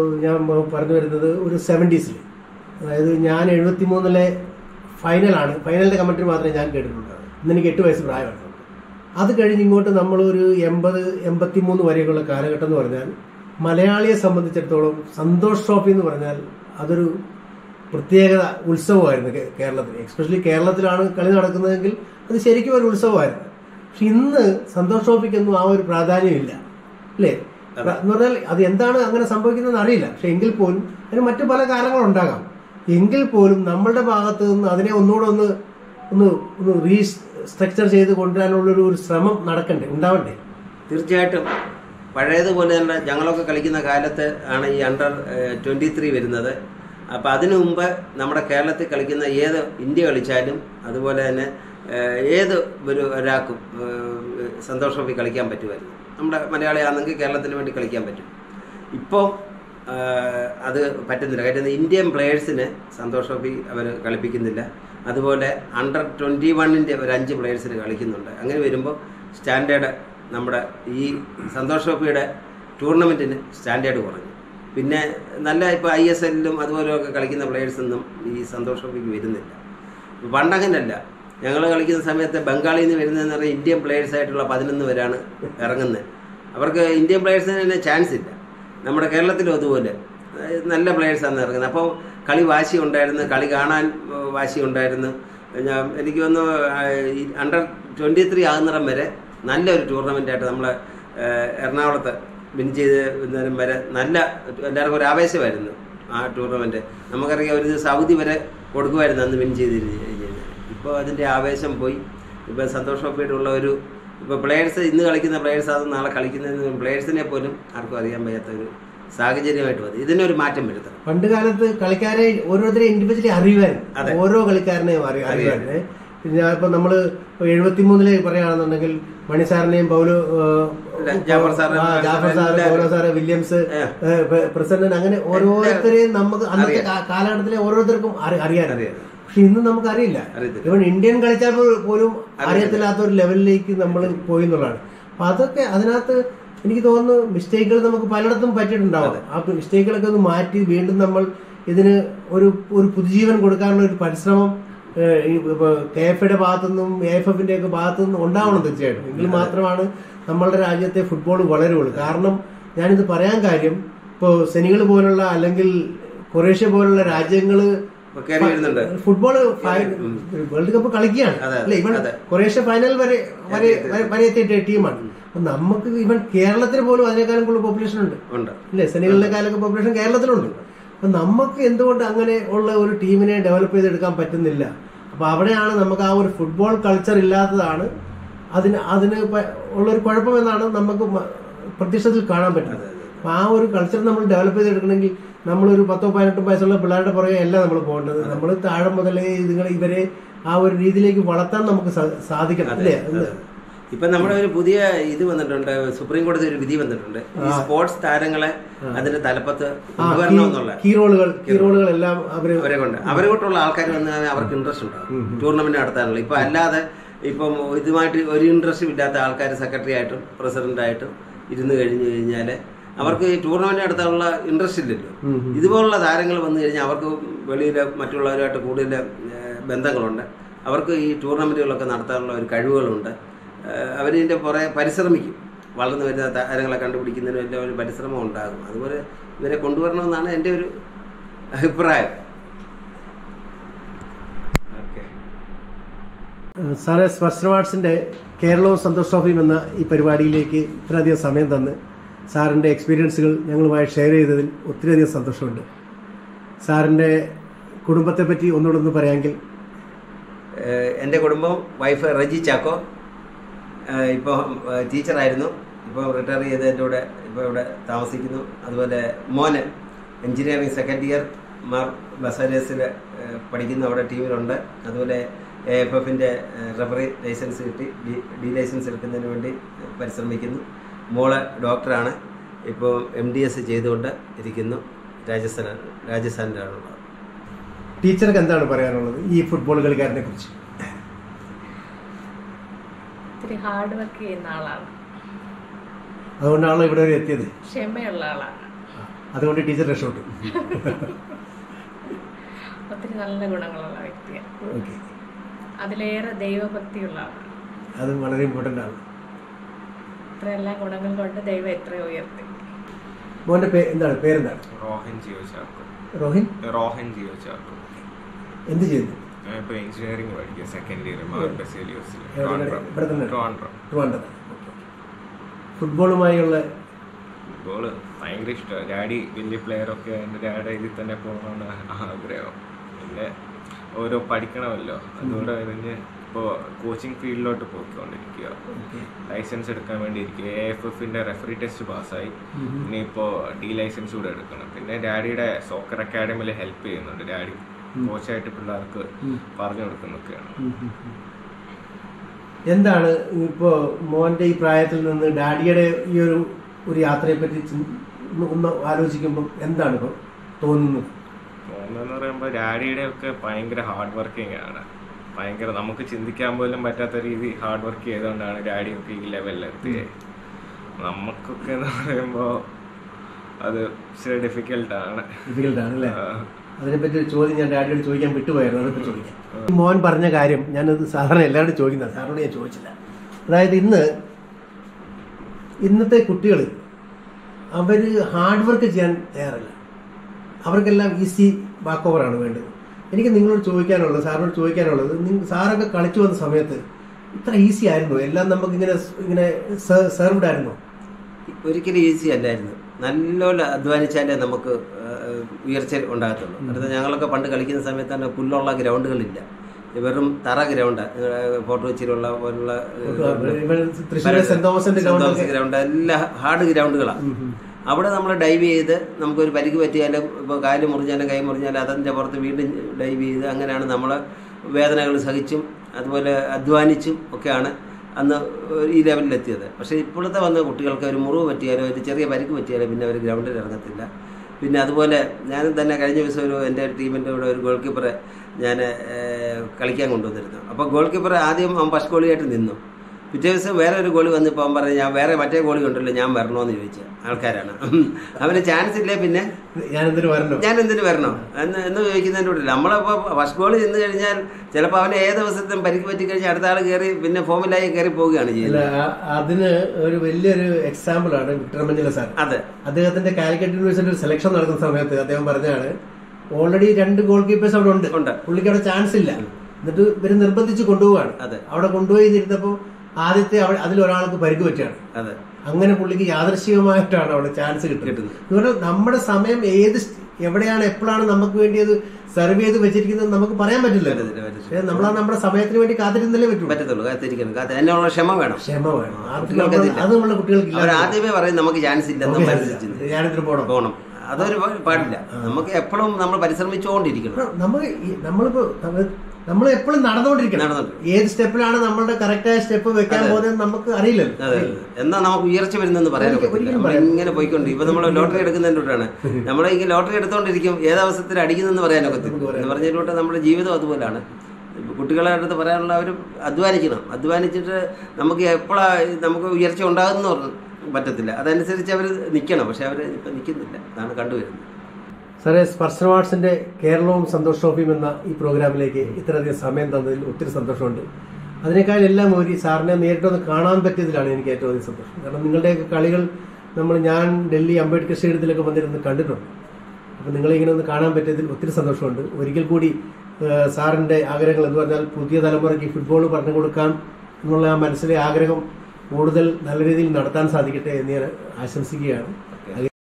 ഞാൻ പറഞ്ഞു വരുന്നത് ഒരു സെവൻറ്റീസിൽ അതായത് ഞാൻ എഴുപത്തി മൂന്നിലെ ഫൈനലാണ് ഫൈനലിന്റെ കമന്ററി മാത്രമേ ഞാൻ കേട്ടിട്ടുള്ളൂ ഇന്ന് എനിക്ക് എട്ട് വയസ്സ് പ്രായമാണ് അത് കഴിഞ്ഞ് ഇങ്ങോട്ട് നമ്മളൊരു എൺപത് എൺപത്തി മൂന്ന് വരെയുള്ള കാലഘട്ടം എന്ന് പറഞ്ഞാൽ മലയാളിയെ സംബന്ധിച്ചിടത്തോളം സന്തോഷ് ട്രോഫി എന്ന് പറഞ്ഞാൽ അതൊരു പ്രത്യേകത ഉത്സവമായിരുന്നു കേ- കേരളത്തിൽ എക്സ്പെഷ്യലി കേരളത്തിലാണ് കളി നടക്കുന്നതെങ്കിൽ അത് ശരിക്കും ഒരു ഉത്സവമായിരുന്നു പക്ഷെ ഇന്ന് സന്തോഷ് ട്രോഫിക്കൊന്നും ആ ഒരു പ്രാധാന്യമില്ല അല്ലേ എന്ന് പറഞ്ഞാൽ അത് എന്താണ് അങ്ങനെ സംഭവിക്കുന്നതെന്ന് അറിയില്ല പക്ഷെ എങ്കിൽ പോലും അതിന് മറ്റു പല കാരണങ്ങളും ഉണ്ടാകാം എങ്കിൽ പോലും നമ്മളുടെ ഭാഗത്ത് നിന്ന് അതിനെ ഒന്നുകൂടെ ഒന്ന് ഒന്ന് ഒന്ന് റീ സ്ട്രക്ചർ ചെയ്ത് കൊണ്ടുവരാനുള്ളൊരു ഒരു ശ്രമം നടക്കണ്ടേ ഉണ്ടാവണ്ടേ തീർച്ചയായിട്ടും പഴയതുപോലെ തന്നെ ഞങ്ങളൊക്കെ കളിക്കുന്ന കാലത്ത് ആണ് ഈ അണ്ടർ ട്വൻറ്റി ത്രീ വരുന്നത് അപ്പോൾ അതിനു മുമ്പ് നമ്മുടെ കേരളത്തിൽ കളിക്കുന്ന ഏത് ഇന്ത്യ കളിച്ചാലും അതുപോലെ തന്നെ ഏഹ്, ഏത് ഒരു ഒരാൾക്കും ഏഹ്, സന്തോഷ് ട്രോഫി കളിക്കാൻ പറ്റുമായിരുന്നു നമ്മുടെ മലയാളിയാണെങ്കിൽ കേരളത്തിന് വേണ്ടി കളിക്കാൻ പറ്റും ഇപ്പോൾ അത് പറ്റുന്നില്ല കാര്യം ഇന്ത്യൻ പ്ലേയേഴ്സിന് സന്തോഷ് ട്രോഫി അവർ കളിപ്പിക്കുന്നില്ല അതുപോലെ അണ്ടർ ട്വൻറ്റി വണ്ണിൻ്റെ ഒരു അഞ്ച് പ്ലേയേഴ്സിന് കളിക്കുന്നുണ്ട് അങ്ങനെ വരുമ്പോൾ സ്റ്റാൻഡേർഡ് നമ്മുടെ ഈ സന്തോഷ് ട്രോഫിയുടെ ടൂർണമെൻറ്റിന് സ്റ്റാൻഡേർഡ് കുറഞ്ഞു പിന്നെ നല്ല ഇപ്പോൾ ഐ എസ് എല്ലിലും അതുപോലെയൊക്കെ കളിക്കുന്ന പ്ലേയേഴ്സൊന്നും ഈ സന്തോഷ് ട്രോഫിക്ക് വരുന്നില്ല പണ്ടങ്ങനല്ല ഞങ്ങൾ കളിക്കുന്ന സമയത്ത് ബംഗാളിൽ നിന്ന് വരുന്നതെന്ന് പറഞ്ഞാൽ ഇന്ത്യൻ പ്ലേയേഴ്സ് ആയിട്ടുള്ള പതിനൊന്ന് പേരാണ് ഇറങ്ങുന്നത് അവർക്ക് ഇന്ത്യൻ പ്ലേയേഴ്സിന് തന്നെ ചാൻസ് ഇല്ല നമ്മുടെ കേരളത്തിലും അതുപോലെ അതായത് നല്ല പ്ലേയേഴ്സാണ് ഇറങ്ങുന്നത് അപ്പോൾ കളി വാശി ഉണ്ടായിരുന്നു കളി കാണാൻ ഏഹ്, വാശി ഉണ്ടായിരുന്നു ഞാൻ എനിക്ക് തോന്നുന്നു അണ്ടർ ട്വൻറ്റി ത്രീ ആകുന്നിടം വരെ നല്ലൊരു ടൂർണമെൻ്റായിട്ട് നമ്മളെ ഏഹ്, എറണാകുളത്ത് വിൻ ചെയ്ത് വരുന്നേരം വരെ നല്ല എല്ലാവർക്കും ഒരു ആവേശമായിരുന്നു ആ ടൂർണമെൻറ്റ് നമുക്കറിയാം ഒരു ദിവസം സൗദി വരെ കൊടുക്കുമായിരുന്നു അന്ന് വിൻ ചെയ്തിരുന്നത് ഇപ്പോൾ അതിൻ്റെ ആവേശം പോയി ഇപ്പോൾ സന്തോഷ് ട്രോഫിയുടെ ഉള്ള ഒരു ഇപ്പോൾ പ്ലേയേഴ്സ് ഇന്ന് കളിക്കുന്ന പ്ലേയേഴ്സ് അത് നാളെ കളിക്കുന്ന പ്ലേയേഴ്സിനെ പോലും ആർക്കും അറിയാൻ വയ്യാത്ത ഒരു സാഹചര്യമായിട്ട് വന്നു ഇതിനൊരു മാറ്റം വരുത്തണം പണ്ട് കാലത്ത് കളിക്കാരെ ഓരോരുത്തരെ ഇൻഡിവിജ്വലി അതെ. അറിയുമായിരുന്നു ഓരോ കളിക്കാരനെയും അറിയ- അറിയുമായിരുന്നു പിന്നെ ഇപ്പൊ നമ്മള് എഴുപത്തി മൂന്നില് പറയുകയാണെന്നുണ്ടെങ്കിൽ മണി സാറിനെയും പൗലോ ഇല്ല, ജാഫർ സാറ്, ആ, ജാഫർ സാറ് എല്ലാവരും. Paulo sir Williams A. President അങ്ങനെ ഓരോരുത്തരെയും നമുക്ക് അന്നത്തെ അറിയാം. കാ- കാലഘട്ടത്തിലെ ഓരോരുത്തർക്കും അറി- അറിയാൻ അറിയാം. പക്ഷെ ഇന്ന് നമുക്ക് അറിയില്ല അറിയത്തില്ല. ഇവൻ ഇന്ത്യൻ കളിച്ചാൽ പോ- പോലും അറിയത്തില്ല. അറിയത്തില്ലാത്ത ഒരു ലെവലിലേക്ക് നമ്മൾ പോയി എന്നുള്ളതാണ് അപ്പൊ അതൊക്കെ അതിനകത്ത് എനിക്ക് തോന്നുന്നു മിസ്റ്റേക്കുകൾ നമുക്ക് പലയിടത്തും പറ്റിയിട്ടുണ്ടാവും ആ മിസ്റ്റേക്കുകളൊക്കെ ഒന്ന് മാറ്റി വീണ്ടും നമ്മൾ ഇതിന് ഒരു ഒരു പുതുജീവൻ കൊടുക്കാനുള്ള ഒരു പരിശ്രമം ഏഹ്, ഈ ഇപ്പൊ കെ എഫ് യുടെ ഭാഗത്തുനിന്നും എ എഫ് എഫിന്റെ ഒക്കെ ഭാഗത്തുനിന്നും ഉണ്ടാവണം തീർച്ചയായിട്ടും എങ്കിൽ മാത്രമാണ് നമ്മളുടെ രാജ്യത്തെ ഫുട്ബോൾ വളരുള്ളൂ കാരണം ഞാനിത് പറയാൻ കാര്യം ഇപ്പോൾ സെനികൾ പോലുള്ള അല്ലെങ്കിൽ കൊറേഷ്യ പോലുള്ള രാജ്യങ്ങള് ഇപ്പൊ കയറി വരുന്നുണ്ട് ഫുട്ബോൾ വേൾഡ് കപ്പ് കളിക്കുകയാണ് അതെ, അല്ലെ ഇവൻ അതെ. കൊറേഷ്യ ഫൈനൽ വരെ വരെ വരെ- വരെ എത്തിയ ടീമാണ് അപ്പൊ നമുക്ക് ഇവൻ കേരളത്തിന് പോലും അതിനേക്കാളും കൂടുതൽ പോപ്പുലേഷൻ ഉണ്ട് ഉണ്ട് അല്ലെ സെനികളിനെക്കാളൊക്കെ പോപ്പുലേഷൻ കേരളത്തിലുണ്ട് അപ്പൊ നമുക്ക് എന്തുകൊണ്ട് അങ്ങനെ ഉള്ള ഒരു ടീമിനെ ഡെവലപ്പ് ചെയ്തെടുക്കാൻ പറ്റുന്നില്ല അപ്പൊ അവിടെയാണ് നമുക്ക് ആ ഒരു ഫുട്ബോൾ കൾച്ചർ ഇല്ലാത്തതാണ് അതിന് അതിന് പ- ഉള്ളൊരു കുഴപ്പമെന്നാണ് നമുക്ക് മ- പ്രത്യക്ഷത്തിൽ കാണാൻ പറ്റുന്നത് അപ്പൊ ആ ഒരു കൾച്ചർ നമ്മൾ ഡെവലപ്പ് ചെയ്തെടുക്കണമെങ്കിൽ നമ്മളൊരു പത്തോ പതിനെട്ടോ വയസ്സുള്ള പിള്ളേരുടെ പുറകെ അല്ല നമ്മൾ പോകേണ്ടത് നമ്മൾ താഴെ മുതലേ ഇതുങ്ങൾ ഇവരെ ആ ഒരു രീതിയിലേക്ക് വളർത്താൻ നമുക്ക് സാ- സാധിക്കണം അല്ലേ അല്ലേ? ഇപ്പൊ നമ്മുടെ ഒരു പുതിയ ഇത് വന്നിട്ടുണ്ട് സുപ്രീം കോടതി ഒരു വിധി വന്നിട്ടുണ്ട് ഈ സ്പോർട്സ് താരങ്ങളെ അതിന്റെ തലപ്പത്ത് ആ, കൊണ്ടുവരണം എന്നുള്ള കീ റോളുകൾ കീ റോളുകൾ എല്ലാം അവര് അവരെ കൊണ്ട് അവരെ കൊണ്ടുള്ള ആൾക്കാർ വന്ന് അവർക്ക് ഇൻട്രസ്റ്റ് ഉണ്ടാവും ടൂർണമെന്റ് നടത്താനുള്ള ഇപ്പൊ അല്ലാതെ ഇപ്പം ഇതുമായിട്ട് ഒരു ഇൻട്രസ്റ്റും ഇല്ലാത്ത ആൾക്കാർ സെക്രട്ടറി ആയിട്ടും പ്രസിഡന്റ് ആയിട്ടും ഇരുന്ന് കഴിഞ്ഞു കഴിഞ്ഞാൽ അവർക്ക് ഈ ടൂർണമെന്റ് നടത്താനുള്ള ഇൻട്രസ്റ്റ് ഇല്ലല്ലോ ഇതുപോലുള്ള താരങ്ങൾ വന്നു കഴിഞ്ഞാൽ അവർക്ക് വെളിയിൽ മറ്റുള്ളവരുമായിട്ട് കൂടുതൽ ഏഹ്, ബന്ധങ്ങളുണ്ട് അവർക്ക് ഈ ടൂർണമെന്റുകളൊക്കെ നടത്താനുള്ള ഒരു കഴിവുകളുണ്ട് ഏഹ്, അവരിതിന്റെ പുറകെ പരിശ്രമിക്കും വളർന്നു വരുന്ന താരങ്ങളെ കണ്ടുപിടിക്കുന്നതിന് വലിയ ഒരു പരിശ്രമം ഉണ്ടാകും അതുപോലെ ഇവരെ കൊണ്ടുവരണമെന്നാണ് എൻ്റെ ഒരു അഭിപ്രായം ഏഹ് സാറേ സ്പർശന ആർട്സിന്റെ കേരളവും സന്തോഷ് ട്രോഫിയും എന്ന ഈ പരിപാടിയിലേക്ക് ഇത്രയധികം സമയം തന്ന് സാറിന്റെ എക്സ്പീരിയൻസുകൾ ഞങ്ങളുമായി ഷെയർ ചെയ്തതിൽ ഒത്തിരിയധികം സന്തോഷമുണ്ട് സാറിന്റെ കുടുംബത്തെ പറ്റി ഒന്നുകൂടെ ഒന്ന് പറയാമെങ്കിൽ ഏഹ് എൻ്റെ കുടുംബം വൈഫ് റജി ചാക്കോ ഏഹ് ഇപ്പോൾ ഏഹ് ടീച്ചറായിരുന്നു ഇപ്പോൾ റിട്ടയർ ചെയ്ത് എൻ്റെ കൂടെ ഇപ്പോൾ ഇവിടെ താമസിക്കുന്നു അതുപോലെ മോന് എഞ്ചിനീയറിംഗ് സെക്കൻഡ് ഇയർ മാർ ബസാലേസിൽ പഠിക്കുന്ന അവിടെ ടീമിലുണ്ട് അതുപോലെ എ എഫ് എഫിൻ്റെ റബ്ബറി ലൈസൻസ് കിട്ടി ഡി ഡി ലൈസൻസ് എടുക്കുന്നതിന് വേണ്ടി പരിശ്രമിക്കുന്നു മോള് ഡോക്ടറാണ് ഇപ്പോൾ എം ഡി എസ് ചെയ്തുകൊണ്ട് ഇരിക്കുന്നു രാജസ്ഥാൻ രാജസ്ഥാനിലാണുള്ളത് ടീച്ചർക്ക് എന്താണ് പറയാനുള്ളത് ഈ ഫുട്ബോൾ കളിക്കാരനെ കുറിച്ച് ഇത്തിരി ഹാർഡ് വർക്ക് ചെയ്യുന്ന ആളാണ് അതുകൊണ്ടാണല്ലോ ഇവിടെ വരെ എത്തിയത് ക്ഷമയുള്ള ആളാണ് അതുകൊണ്ട് ടീച്ചർ രക്ഷപ്പെട്ടു ഒത്തിരി നല്ല ഗുണങ്ങളുള്ള വ്യക്തിയാണ് ഓക്കെ അതിലേറെ ദൈവഭക്തിയുള്ള ആളാണ് അത് വളരെ ഇമ്പോർട്ടൻ്റ് ആണ് ഇത്രയെല്ലാം ഗുണങ്ങൾ കൊണ്ട് ദൈവം എത്രയോ ഉയർത്തി മോൻ്റെ പേ എന്താണ് പേരെന്താണ് റോഹൻ ജിയോ ചാക്കോ റോഹിൻ റോഹൻ ജിയോ ചാക്കോ എന്ത് ചെയ്യുന്നു ഞാൻ ഇപ്പോൾ എഞ്ചിനീയറിംഗ് പഠിക്കുക സെക്കൻഡ് ഇയർ മാർ ബെസേലിയോസിൽ എവിടെ? ഇവിടെ തന്നെ? ട്രോൺഡ്രം ട്രിവാൻഡ്രം ഫുട്ബോളുമായുള്ള ഫുട്ബോള് ഭയങ്കര ഇഷ്ടമാണ് ഡാഡി വലിയ പ്ലെയർ ഒക്കെ എൻ്റെ ഡാഡി ഇതിൽ തന്നെ പോകണമെന്ന് ആഗ്രഹം പിന്നെ ഓരോ പഠിക്കണമല്ലോ അതുകൊണ്ട് കഴിഞ്ഞ് ഇപ്പോൾ കോച്ചിങ് ഫീൽഡിലോട്ട് പോയിക്കൊണ്ടിരിക്കുക ഓക്കെ ലൈസൻസ് എടുക്കാൻ വേണ്ടി ഇരിക്കുക എ എഫ് എഫിൻ്റെ റെഫറി ടെസ്റ്റ് പാസ്സായി ഇനി ഇപ്പോൾ ഡി ലൈസൻസ് കൂടെ എടുക്കണം പിന്നെ ഡാഡിയുടെ സോക്കർ അക്കാഡമിയിൽ ഹെൽപ്പ് ചെയ്യുന്നുണ്ട് ഡാഡി കോച്ചായിട്ട് പിള്ളേർക്ക് പറഞ്ഞു കൊടുക്കുന്നൊക്കെയാണ് എന്താണ് ഇപ്പോൾ മോൻ്റെ ഈ പ്രായത്തിൽ നിന്ന് ഡാഡിയുടെ ഈ ഒരു ഒരു യാത്രയെ പറ്റി ചിന്ത- ഒന്ന് ഒന്ന് ആലോചിക്കുമ്പോൾ എന്താണ് ഇപ്പോൾ തോന്നുന്നത് തോന്നുന്നതെന്ന് പറയുമ്പോൾ ഡാഡിയുടെ ഒക്കെ ഭയങ്കര ഹാർഡ് വർക്കിംഗ് ആണ് ഭയങ്കര നമുക്ക് ചിന്തിക്കാൻ പോലും പറ്റാത്ത രീതി ഹാർഡ് വർക്ക് ചെയ്തുകൊണ്ടാണ് ഡാഡി ഒക്കെ ഈ ലെവലിലെത്തിയത് നമുക്കൊക്കെ എന്ന് പറയുമ്പോൾ അത് ഇച്ചിരി ഡിഫിക്കൽട്ടാണ് ഡിഫിക്കൽട്ട് ആണ് അല്ലേ അതിനെപ്പറ്റി ഒരു ചോദ്യം ഞാൻ ഡാഡിയോട് ചോദിക്കാൻ വിട്ടുപോയായിരുന്നു അതിനെപ്പറ്റി ചോദിക്കാം മോൻ പറഞ്ഞ കാര്യം ഞാനത് സാധാരണ എല്ലാവരോടും ചോദിക്കുന്നത് സാറിനോട് ഞാൻ ചോദിച്ചില്ല അതായത് ഇന്ന് ഇന്നത്തെ കുട്ടികൾ അവർ ഹാർഡ് വർക്ക് ചെയ്യാൻ തയ്യാറല്ല അവർക്കെല്ലാം ഈസി ബാക്ക് ഓവറാണ് വേണ്ടത് എനിക്ക് നിങ്ങളോട് ചോദിക്കാനുള്ളത് സാറിനോട് ചോദിക്കാനുള്ളത് നിങ്ങൾ സാറൊക്കെ കളിച്ചു വന്ന സമയത്ത് ഇത്ര ഈസി ആയിരുന്നു എല്ലാം നമുക്ക് ഇങ്ങനെ ഇങ്ങനെ സെർവ്ഡ് ആയിരുന്നോ ഒരിക്കലും ഈസി അല്ലായിരുന്നു നല്ലോണം അധ്വാനിച്ചാലേ നമുക്ക് ആ, ഉയർച്ച ഉണ്ടാകത്തുള്ളൂ അടുത്ത ഞങ്ങളൊക്കെ പണ്ട് കളിക്കുന്ന സമയത്ത് തന്നെ പുല്ലുള്ള ഗ്രൗണ്ടുകളില്ല വെറും തറ ഗ്രൗണ്ട് ഫോട്ടോ വെച്ചിലുള്ള പോലുള്ള ഇവൻ തൃശ്ശൂർ സെന്റ് തോമസിന്റെ ഗ്രൗണ്ടൊക്കെ ഗ്രൗണ്ട് എല്ലാം ഹാർഡ് ഗ്രൗണ്ടുകളാണ് അവിടെ നമ്മൾ ഡൈവ് ചെയ്ത് നമുക്കൊരു പരിക്ക് പറ്റിയാലും ഇപ്പോൾ കാല് മുറിഞ്ഞാലും കൈ മുറിഞ്ഞാലും അതിൻ്റെ പുറത്ത് വീണ്ടും ഡൈവ് ചെയ്ത് അങ്ങനെയാണ് നമ്മൾ വേദനകൾ സഹിച്ചും അതുപോലെ അധ്വാനിച്ചും ഒക്കെയാണ് അന്ന് ഈ ലെവലിലെത്തിയത് പക്ഷേ ഇപ്പോഴത്തെ വന്ന കുട്ടികൾക്ക് ഒരു മുറിവ് പറ്റിയാലോ ഒരു ചെറിയ പരിക്ക് പറ്റിയാലോ പിന്നെ അവർ ഗ്രൗണ്ടിൽ ഇറങ്ങത്തില്ല പിന്നെ അതുപോലെ ഞാനും തന്നെ കഴിഞ്ഞ ദിവസം ഒരു എൻ്റെ ടീമിൻ്റെ കൂടെ ഒരു ഗോൾ കീപ്പറെ ഞാൻ ഏഹ്, കളിക്കാൻ കൊണ്ടുവന്നിരുന്നു അപ്പോൾ ഗോൾ കീപ്പർ ആദ്യം അവൻ ഫസ്റ്റ് ഗോളിയായിട്ട് നിന്നു പിറ്റേ ദിവസം വേറെ ഒരു ഗോളി വന്നപ്പോൾ അവൻ പറഞ്ഞു ഞാൻ വേറെ മറ്റേ ഗോളി ഉണ്ടല്ലോ ഞാൻ വരണോന്ന് ചോദിച്ച ആൾക്കാരാണ് അവന് ചാൻസ് ഇല്ലേ പിന്നെ ഞാൻ എന്തിനു വരണോ ഞാൻ എന്തിനു വരണം എന്ന് എന്ന് ചോദിക്കുന്നതിൻ്റെ കൂടെ നമ്മളിപ്പോൾ ഫസ്റ്റ് ഗോളി നിന്ന് കഴിഞ്ഞാൽ ചിലപ്പോൾ അവന് ഏത് ദിവസത്തും പരിക്ക് പറ്റി കഴിഞ്ഞാൽ അടുത്ത ആൾ കയറി പിന്നെ ഫോമിലായി കയറി പോവുകയാണ് അല്ല ചെയ്യുന്നത് ആ- അതിന് ഒരു വലിയൊരു എക്സാമ്പിൾ ആണ് വിക്ടർ മഞ്ഞല സാർ അതെ അദ്ദേഹത്തിന്റെ കാലിക്കറ്റ് യൂണിവേഴ്സിറ്റി ഒരു സെലക്ഷൻ നടക്കുന്ന സമയത്ത് അദ്ദേഹം പറഞ്ഞാണ് ഓൾറെഡി രണ്ട് ഗോൾ കീപ്പേഴ്സ് അവിടെ ഉണ്ട് ഉണ്ട്. പുള്ളിക്ക് അവിടെ ചാൻസ് ഇല്ല എന്നിട്ട് ഇവര് നിർബന്ധിച്ച് കൊണ്ടുപോവാണ് അതെ. അവിടെ കൊണ്ടുപോയി ഇരുന്നപ്പോ ആദ്യത്തെ അവ- അതിലൊരാൾക്ക് പരിക്ക് പറ്റുകയാണ് അതെ അങ്ങനെ പുള്ളിക്ക് യാദൃശികമായിട്ടാണ് അവിടെ ചാൻസ് കിട്ടുന്നത് കിട്ടുന്നത്. ഇതുപോലെ നമ്മുടെ സമയം ഏത് സ്- എവിടെയാണ് എപ്പോഴാണ് നമുക്ക് വേണ്ടി അത് സെർവ് ചെയ്ത് വെച്ചിരിക്കുന്നത് നമുക്ക് പറയാൻ പറ്റില്ല പറ്റത്തില്ല, പറ്റത്തില്ല. പക്ഷേ നമ്മൾ ആ നമ്മുടെ സമയത്തിന് വേണ്ടി കാത്തിരുന്നല്ലേ പറ്റുള്ളൂ പറ്റത്തുള്ളൂ കാത്തിരിക്കണം കാത്തി അതിനുള്ള ക്ഷമ വേണം ക്ഷമ വേണം അത് കുട്ടികൾക്ക് നമ്മൾ- അതില്ല. അത് നമ്മുടെ കുട്ടികൾക്ക് അവർ ഇല്ല. ആദ്യമേ പറയും നമുക്ക് ചാൻസ് ഇല്ലെന്ന് മനസ്സിലാച്ചു ഞാനിതിന് പോകണം പോകണം അതൊരു പാ- പാടില്ല നമുക്ക് എപ്പോഴും നമ്മൾ പരിശ്രമിച്ചുകൊണ്ടിരിക്കണം നമ്മൾ നമ്മളിപ്പോ നമ്മൾ എപ്പോഴും നടന്നുകൊണ്ടിരിക്കണം നടന്നുകൊണ്ടിരിക്കണം. ഏത് സ്റ്റെപ്പിലാണ് നമ്മളുടെ കറക്റ്റായ സ്റ്റെപ്പ് വെക്കാൻ പോകുന്നത് നമുക്ക് അറിയില്ലല്ലോ അതെ അതെ. എന്നാ നമുക്ക് ഉയർച്ച വരുന്നെന്ന് പറയാൻ ഒരിക്കലും ഒക്കത്തില്ല. പറയാൻ നമ്മളിങ്ങനെ പോയിക്കൊണ്ട് ഇപ്പൊ നമ്മൾ ലോട്ടറി എടുക്കുന്നതിലൂടെയാണ് നമ്മളെ ഈ ലോട്ടറി എടുത്തോണ്ടിരിക്കും ഏത് അവസരത്തിൽ അടിക്കുന്നെന്ന് പറയാൻ ഒക്കത്തില്ല എന്ന് പറഞ്ഞതിലൂടെ നമ്മുടെ ജീവിതം അതുപോലാണ് കുട്ടികളെ അടുത്ത് പറയാനുള്ള അവർ അധ്വാനിക്കണം അധ്വാനിച്ചിട്ട് നമുക്ക് എപ്പോഴാ നമുക്ക് ഉയർച്ച ഉണ്ടാകുന്ന പറഞ്ഞു പറ്റത്തില്ല അതനുസരിച്ച് അവർ നിൽക്കണം പക്ഷെ അവർ ഇപ്പം നിൽക്കുന്നില്ല അതാണ് കണ്ടുവരുന്നത് സാറേ സ്പർശന വാട്സിന്റെ കേരളവും സന്തോഷ് ട്രോഫിയും എന്ന ഈ പ്രോഗ്രാമിലേക്ക് ഇത്രയധികം സമയം തന്നതിൽ ഒത്തിരി സന്തോഷമുണ്ട് അതിനേക്കാൾ എല്ലാം ഒരു സാറിനെ നേരിട്ടൊന്ന് കാണാൻ പറ്റിയതിലാണ് എനിക്ക് ഏറ്റവും അധികം സന്തോഷം കാരണം നിങ്ങളുടെയൊക്കെ കളികൾ നമ്മൾ ഞാൻ ഡൽഹി അംബേദ്കർ സ്റ്റേഡിയത്തിലൊക്കെ വന്നിരുന്ന് കണ്ടിട്ടുണ്ട് അപ്പം നിങ്ങളെ ഇങ്ങനെ ഒന്ന് കാണാൻ പറ്റിയതിൽ ഒത്തിരി സന്തോഷമുണ്ട് ഒരിക്കൽ കൂടി ഏഹ്, സാറിന്റെ ആഗ്രഹങ്ങൾ എന്ന് പറഞ്ഞാൽ പുതിയ തലമുറയ്ക്ക് ഫുട്ബോൾ പറഞ്ഞു കൊടുക്കാം എന്നുള്ള ആ മനസ്സിലെ ആഗ്രഹം കൂടുതൽ നല്ല രീതിയിൽ നടത്താൻ സാധിക്കട്ടെ എന്ന് ഞാൻ ആശംസിക്കുകയാണ്